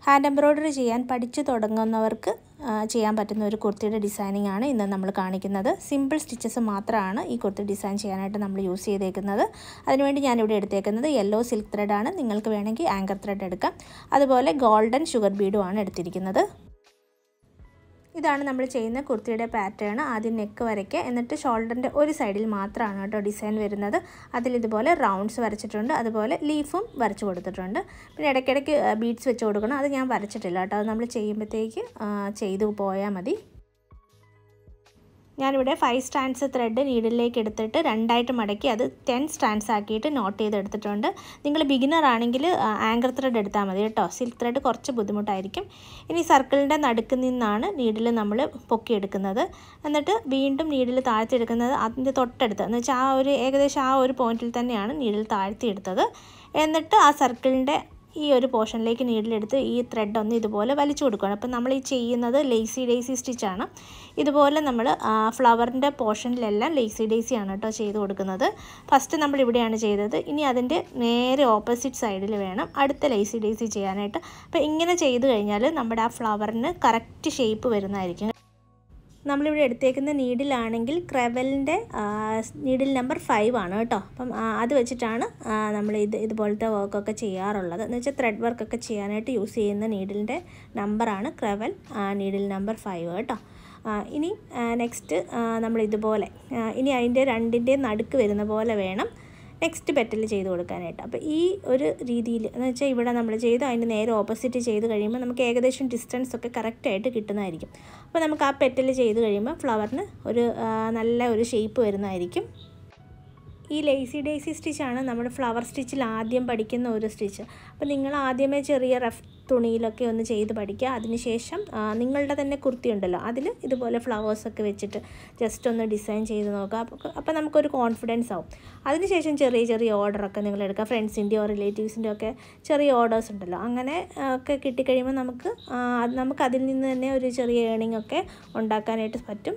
hand embroidery ചെയ്യാൻ പഠിച്ചു തുടങ്ങുന്നവർക്ക് ആ, ചെയ്യാൻ പറ്റുന്ന ഒരു കുർത്തിയുടെ ഡിസൈനിങ് ആണ് ഇന്ന് നമ്മൾ കാണിക്കുന്നത് സിമ്പിൾ സ്റ്റിച്ചസ് മാത്രമാണ് ഈ കുർത്തി ഡിസൈൻ ചെയ്യാനായിട്ട് നമ്മൾ യൂസ് ചെയ്തേക്കുന്നത് അതിനുവേണ്ടി ഞാനിവിടെ എടുത്തേക്കുന്നത് യെല്ലോ സിൽക്ക് ത്രെഡാണ് നിങ്ങൾക്ക് വേണമെങ്കിൽ ആങ്കർ ത്രെഡ് എടുക്കാം അതുപോലെ ഗോൾഡൻ ഷുഗർ ബീഡും ആണ് എടുത്തിരിക്കുന്നത് ഇതാണ് നമ്മൾ ചെയ്യുന്ന കുർത്തിയുടെ പാറ്റേൺ ആദ്യം നെക്ക് വരയ്ക്കുക എന്നിട്ട് ഷോൾഡറിൻ്റെ ഒരു സൈഡിൽ മാത്രമാണ് കേട്ടോ ഡിസൈൻ വരുന്നത് അതിൽ ഇതുപോലെ റൗണ്ട്സ് വരച്ചിട്ടുണ്ട് അതുപോലെ ലീഫും വരച്ച് കൊടുത്തിട്ടുണ്ട് പിന്നെ ഇടയ്ക്കിടയ്ക്ക് ബീഡ്സ് വെച്ച് കൊടുക്കണം അത് ഞാൻ വരച്ചിട്ടില്ല കേട്ടോ അത് നമ്മൾ ചെയ്യുമ്പോഴത്തേക്ക് ആ, ചെയ്തു പോയാൽ മതി ഞാനിവിടെ ഫൈവ് സ്റ്റാൻഡ്സ് ത്രെഡ് നീഡിലേക്ക് എടുത്തിട്ട് രണ്ടായിട്ട് മടക്കി അത് ടെൻ സ്റ്റാൻഡ്സ് ആക്കിയിട്ട് നോട്ട് ചെയ്തെടുത്തിട്ടുണ്ട് നിങ്ങൾ ബിഗിനർ ആണെങ്കിൽ ആങ്കർ ത്രെഡ് എടുത്താൽ മതി കേട്ടോ സിൽക്ക് ത്രെഡ് കുറച്ച് ബുദ്ധിമുട്ടായിരിക്കും ഇനി സർക്കിളിൻ്റെ നടുക്ക് നിന്നാണ് നീഡിൽ നമ്മൾ പൊക്കിയെടുക്കുന്നത് എന്നിട്ട് വീണ്ടും നീഡിൽ താഴ്ത്തിയെടുക്കുന്നത് അതിൻ്റെ തൊട്ടടുത്ത് എന്ന് വെച്ചാൽ ആ ഒരു ഏകദേശം ആ ഒരു പോയിന്റിൽ തന്നെയാണ് നീഡിൽ താഴ്ത്തിയെടുത്തത് എന്നിട്ട് ആ സർക്കിളിൻ്റെ ഈ ഒരു പോർഷനിലേക്ക് നീഡിലെടുത്ത് ഈ ത്രെഡ് ഒന്ന് ഇതുപോലെ വലിച്ചു കൊടുക്കുകയാണ് അപ്പം നമ്മൾ ഈ ചെയ്യുന്നത് ലേസി ഡേസി സ്റ്റിച്ചാണ് ഇതുപോലെ നമ്മൾ ഫ്ലവറിൻ്റെ പോർഷനിലെല്ലാം ലേസി ഡേസി ആണ് കേട്ടോ ചെയ്ത് കൊടുക്കുന്നത് ഫസ്റ്റ് നമ്മൾ ഇവിടെയാണ് ചെയ്തത് ഇനി അതിൻ്റെ നേരെ ഓപ്പോസിറ്റ് സൈഡിൽ വേണം അടുത്ത ലേസി ഡേസി ചെയ്യാനായിട്ട് അപ്പോൾ ഇങ്ങനെ ചെയ്ത് കഴിഞ്ഞാൽ നമ്മുടെ ആ ഫ്ലവറിന് കറക്റ്റ് ഷേപ്പ് വരുന്നതായിരിക്കും നമ്മളിവിടെ എടുത്തേക്കുന്ന നീഡിലാണെങ്കിൽ ക്രെവലിൻ്റെ നീഡിൽ നമ്പർ ഫൈവ് ആണ് കേട്ടോ അപ്പം ആ, അത് വെച്ചിട്ടാണ് ആ, നമ്മൾ ഇത് ഇതുപോലത്തെ വർക്കൊക്കെ ചെയ്യാറുള്ളത് എന്ന് വെച്ചാൽ ത്രെഡ് വർക്കൊക്കെ ചെയ്യാനായിട്ട് യൂസ് ചെയ്യുന്ന നീഡിലിൻ്റെ നമ്പറാണ് ക്രെവൽ നീഡിൽ നമ്പർ ഫൈവ് കേട്ടോ ആ, ഇനി നെക്സ്റ്റ് നമ്മൾ ഇതുപോലെ ആ, ഇനി അതിൻ്റെ രണ്ടിൻ്റെ നടുക്ക് വരുന്ന പോലെ വേണം നെക്സ്റ്റ് പെറ്റൽ ചെയ്ത് കൊടുക്കാനായിട്ട് അപ്പോൾ ഈ ഒരു രീതിയിൽ എന്ന് വെച്ചാൽ ഇവിടെ നമ്മൾ ചെയ്ത് അതിൻ്റെ നേരെ ഓപ്പോസിറ്റ് ചെയ്ത് കഴിയുമ്പോൾ നമുക്ക് ഏകദേശം ഡിസ്റ്റൻസ് ഒക്കെ കറക്റ്റായിട്ട് കിട്ടുന്നതായിരിക്കും അപ്പോൾ നമുക്ക് ആ പെറ്റൽ ചെയ്ത് കഴിയുമ്പോൾ ഫ്ലവറിന് ഒരു ആ, നല്ല ഒരു ഷേപ്പ് വരുന്നതായിരിക്കും ഈ ലേസി ഡേസി സ്റ്റിച്ചാണ് നമ്മുടെ ഫ്ലവർ സ്റ്റിച്ചിൽ ആദ്യം പഠിക്കുന്ന ഒരു സ്റ്റിച്ച് അപ്പോൾ നിങ്ങൾ ആദ്യമേ ചെറിയ റഫ് തുണിയിലൊക്കെ ഒന്ന് ചെയ്ത് പഠിക്കുക അതിനുശേഷം ആ, നിങ്ങളുടെ തന്നെ കുർത്തി ഉണ്ടല്ലോ അതിൽ ഇതുപോലെ ഫ്ലവേഴ്സൊക്കെ വെച്ചിട്ട് ജസ്റ്റ് ഒന്ന് ഡിസൈൻ ചെയ്ത് നോക്കുക അപ്പോൾ അപ്പോൾ നമുക്കൊരു കോൺഫിഡൻസ് ആവും അതിനുശേഷം ചെറിയ ചെറിയ ഓർഡറൊക്കെ നിങ്ങൾ എടുക്കുക ഫ്രണ്ട്സിൻ്റെയോ റിലേറ്റീവ്സിൻ്റെയോ ഒക്കെ ചെറിയ ഓർഡേഴ്സ് ഉണ്ടല്ലോ അങ്ങനെ ആ, ഒക്കെ കിട്ടിക്കഴിയുമ്പോൾ നമുക്ക് ആ, അത് നമുക്ക് അതിൽ നിന്ന് തന്നെ ഒരു ചെറിയ ഏണിംഗ് ഒക്കെ ഉണ്ടാക്കാനായിട്ട് പറ്റും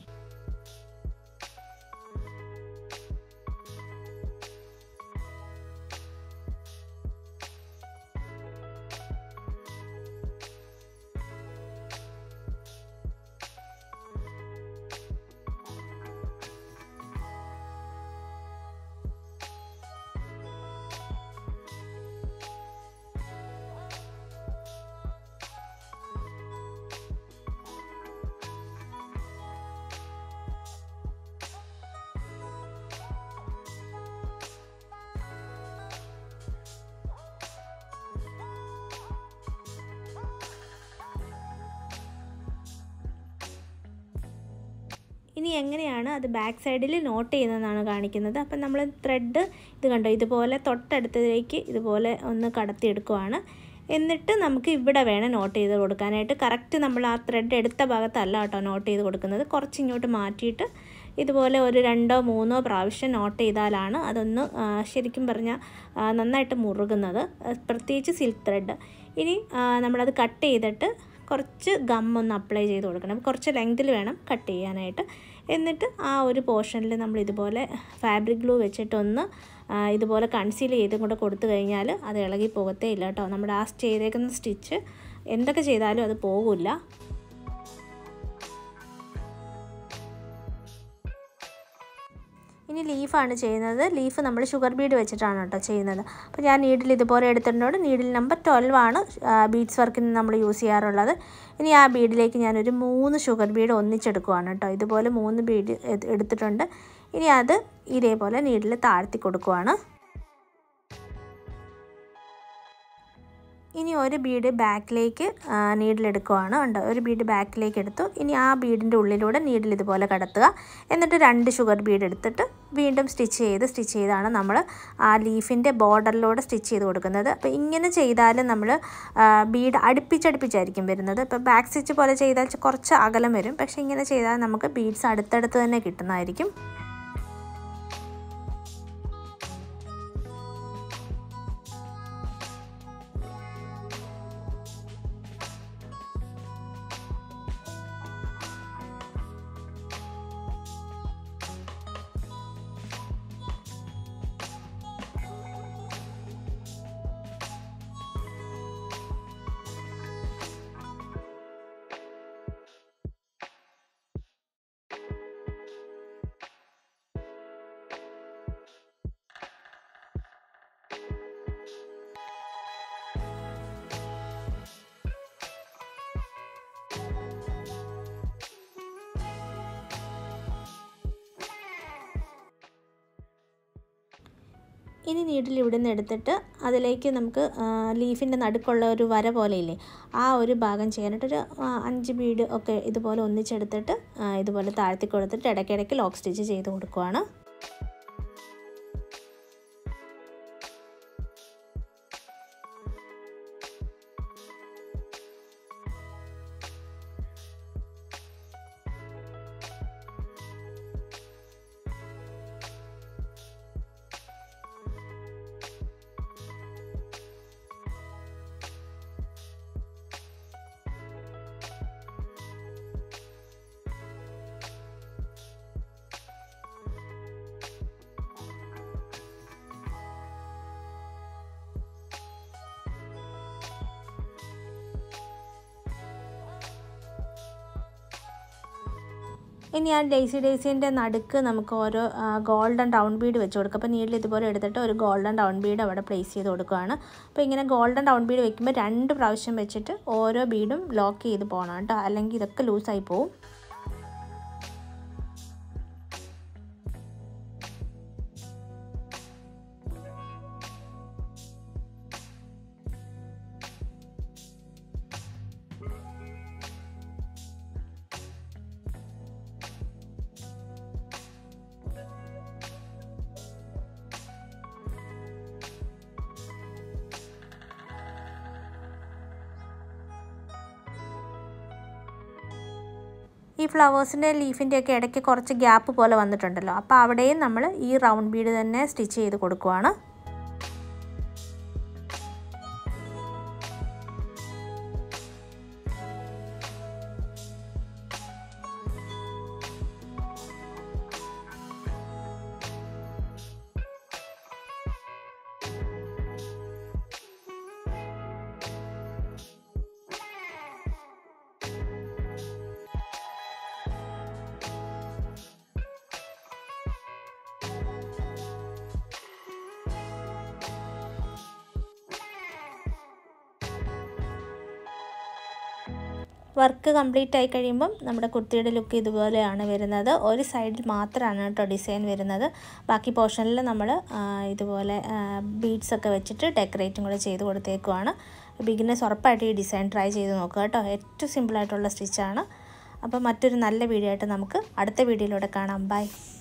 ഇനി എങ്ങനെയാണ് അത് ബാക്ക് സൈഡിൽ നോട്ട് ചെയ്യുന്നതെന്നാണ് കാണിക്കുന്നത് അപ്പം നമ്മൾ ത്രെഡ് ഇത് കണ്ടോ ഇതുപോലെ തൊട്ടടുത്തതിലേക്ക് ഇതുപോലെ ഒന്ന് കടത്തിയെടുക്കുവാണ് എന്നിട്ട് നമുക്ക് ഇവിടെ വേണം നോട്ട് ചെയ്ത് കൊടുക്കാനായിട്ട് കറക്റ്റ് നമ്മൾ ആ ത്രെഡ് എടുത്ത ഭാഗത്തല്ല കേട്ടോ നോട്ട് ചെയ്ത് കൊടുക്കുന്നത് കുറച്ച് ഇങ്ങോട്ട് മാറ്റിയിട്ട് ഇതുപോലെ ഒരു രണ്ടോ മൂന്നോ പ്രാവശ്യം നോട്ട് ചെയ്താലാണ് അതൊന്ന് ആ, ശരിക്കും പറഞ്ഞാൽ ആ, നന്നായിട്ട് മുറുകുന്നത് ആ, പ്രത്യേകിച്ച് സിൽക്ക് ത്രെഡ് ഇനി ആ, നമ്മളത് കട്ട് ചെയ്തിട്ട് കുറച്ച് ഗം ഒന്ന് അപ്ലൈ ചെയ്ത് കൊടുക്കണം കുറച്ച് ലെങ്തിൽ വേണം കട്ട് ചെയ്യാനായിട്ട് എന്നിട്ട് ആ ഒരു പോർഷനിൽ നമ്മൾ ഇതുപോലെ ഫാബ്രിക് ഗ്ലൂ വെച്ചിട്ടൊന്ന് ആ, ഇതുപോലെ കൺസീൽ ചെയ്തും കൂടെ കൊടുത്തു കഴിഞ്ഞാൽ അത് ഇളകി പോകത്തേ ഇല്ല കേട്ടോ നമ്മുടെ ആ ചെയ്തേക്കുന്ന സ്റ്റിച്ച് എന്തൊക്കെ ചെയ്താലും അത് പോകില്ല ഇനി ലീഫാണ് ചെയ്യുന്നത് ലീഫ് നമ്മൾ ഷുഗർ ബീഡ് വെച്ചിട്ടാണ് കേട്ടോ ചെയ്യുന്നത് അപ്പോൾ ഞാൻ നീഡിൽ ഇതുപോലെ എടുത്തിട്ടുണ്ട് നീഡിൽ നമ്പർ ട്വൽവ് ആണ് ബീഡ്സ് വർക്കിന് നമ്മൾ യൂസ് ചെയ്യാറുള്ളത് ഇനി ആ ബീഡിലേക്ക് ഞാനൊരു മൂന്ന് ഷുഗർ ബീഡ് ഒന്നിച്ചെടുക്കുവാണ് കേട്ടോ ഇതുപോലെ മൂന്ന് ബീഡ് എടുത്തിട്ടുണ്ട് ഇനി അത് ഇതേപോലെ നീഡിൽ താഴ്ത്തി കൊടുക്കുവാണ് ഇനി ഒരു ബീഡ് ബാക്കിലേക്ക് നീഡിലെടുക്കുവാണ് ഉണ്ട് ഒരു ബീഡ് ബാക്കിലേക്ക് എടുത്തു ഇനി ആ ബീഡിൻ്റെ ഉള്ളിലൂടെ നീഡിൽ ഇതുപോലെ കടത്തുക എന്നിട്ട് രണ്ട് ഷുഗർ ബീഡ് എടുത്തിട്ട് വീണ്ടും സ്റ്റിച്ച് ചെയ്ത് സ്റ്റിച്ച് ചെയ്താണ് നമ്മൾ ആ ലീഫിൻ്റെ ബോർഡറിലൂടെ സ്റ്റിച്ച് ചെയ്ത് കൊടുക്കുന്നത് അപ്പോൾ ഇങ്ങനെ ചെയ്താൽ നമ്മൾ ബീഡ് അടുപ്പിച്ചടുപ്പിച്ചായിരിക്കും വരുന്നത് ഇപ്പോൾ ബാക്ക് സ്റ്റിച്ച് പോലെ ചെയ്താൽ കുറച്ച് അകലം വരും പക്ഷേ ഇങ്ങനെ ചെയ്താൽ നമുക്ക് ബീഡ്സ് അടുത്തടുത്ത് തന്നെ കിട്ടുന്നതായിരിക്കും ഇനി നീഡിൽ ഇവിടെ നിന്ന് എടുത്തിട്ട് അതിലേക്ക് നമുക്ക് ലീഫിൻ്റെ നടുക്കുള്ള ഒരു വര പോലെ ഇല്ലേ ആ ഒരു ഭാഗം ചെയ്യാനായിട്ടൊരു ആ, അഞ്ച് ബീഡ് ഒക്കെ ഇതുപോലെ ഒന്നിച്ചെടുത്തിട്ട് ആ, ഇതുപോലെ താഴ്ത്തി കൊടുത്തിട്ട് ഇടയ്ക്കിടയ്ക്ക് ലോക്ക് സ്റ്റിച്ച് ചെയ്ത് കൊടുക്കുവാണ് ഇനി ആ ഡേസി ഡേസിൻ്റെ നടുക്ക് നമുക്ക് ഓരോ ഗോൾഡൻ റൗണ്ട് ബീഡ് വെച്ച് കൊടുക്കുക അപ്പോൾ നീഡിൽ ഇതുപോലെ എടുത്തിട്ട് ഒരു ഗോൾഡൻ റൗണ്ട് ബീഡ് അവിടെ പ്ലേസ് ചെയ്ത് കൊടുക്കുകയാണ് അപ്പോൾ ഇങ്ങനെ ഗോൾഡൻ റൗണ്ട് ബീഡ് വെക്കുമ്പോൾ രണ്ട് പ്രാവശ്യം വെച്ചിട്ട് ഓരോ ബീഡും ലോക്ക് ചെയ്ത് പോകണം കേട്ടോ അല്ലെങ്കിൽ ഇതൊക്കെ ലൂസായി പോവും ഈ ഫ്ലവേഴ്സിൻ്റെ ലീഫിൻ്റെ ഒക്കെ ഇടയ്ക്ക് കുറച്ച് ഗ്യാപ്പ് പോലെ വന്നിട്ടുണ്ടല്ലോ അപ്പോൾ അവിടെയും നമ്മൾ ഈ റൗണ്ട് ബീഡ് തന്നെ സ്റ്റിച്ച് ചെയ്ത് കൊടുക്കുവാണ് വർക്ക് കംപ്ലീറ്റ് ആയി കഴിയുമ്പം നമ്മുടെ കുർത്തിയുടെ ലുക്ക് ഇതുപോലെയാണ് വരുന്നത് ഒരു സൈഡിൽ മാത്രമാണ് കേട്ടോ ഡിസൈൻ വരുന്നത് ബാക്കി പോർഷനിൽ നമ്മൾ ഇതുപോലെ ബീഡ്സ് ഒക്കെ വെച്ചിട്ട് ഡെക്കറേറ്റും കൂടെ ചെയ്ത് കൊടുത്തേക്കുവാണ് ബിഗിനേഴ്സ് ഉറപ്പായിട്ട് ഈ ഡിസൈൻ ട്രൈ ചെയ്ത് നോക്കുക കേട്ടോ ഏറ്റവും സിമ്പിളായിട്ടുള്ള സ്റ്റിച്ചാണ് അപ്പോൾ മറ്റൊരു നല്ല വീഡിയോ ആയിട്ട് നമുക്ക് അടുത്ത വീഡിയോയിലൂടെ കാണാം ബൈ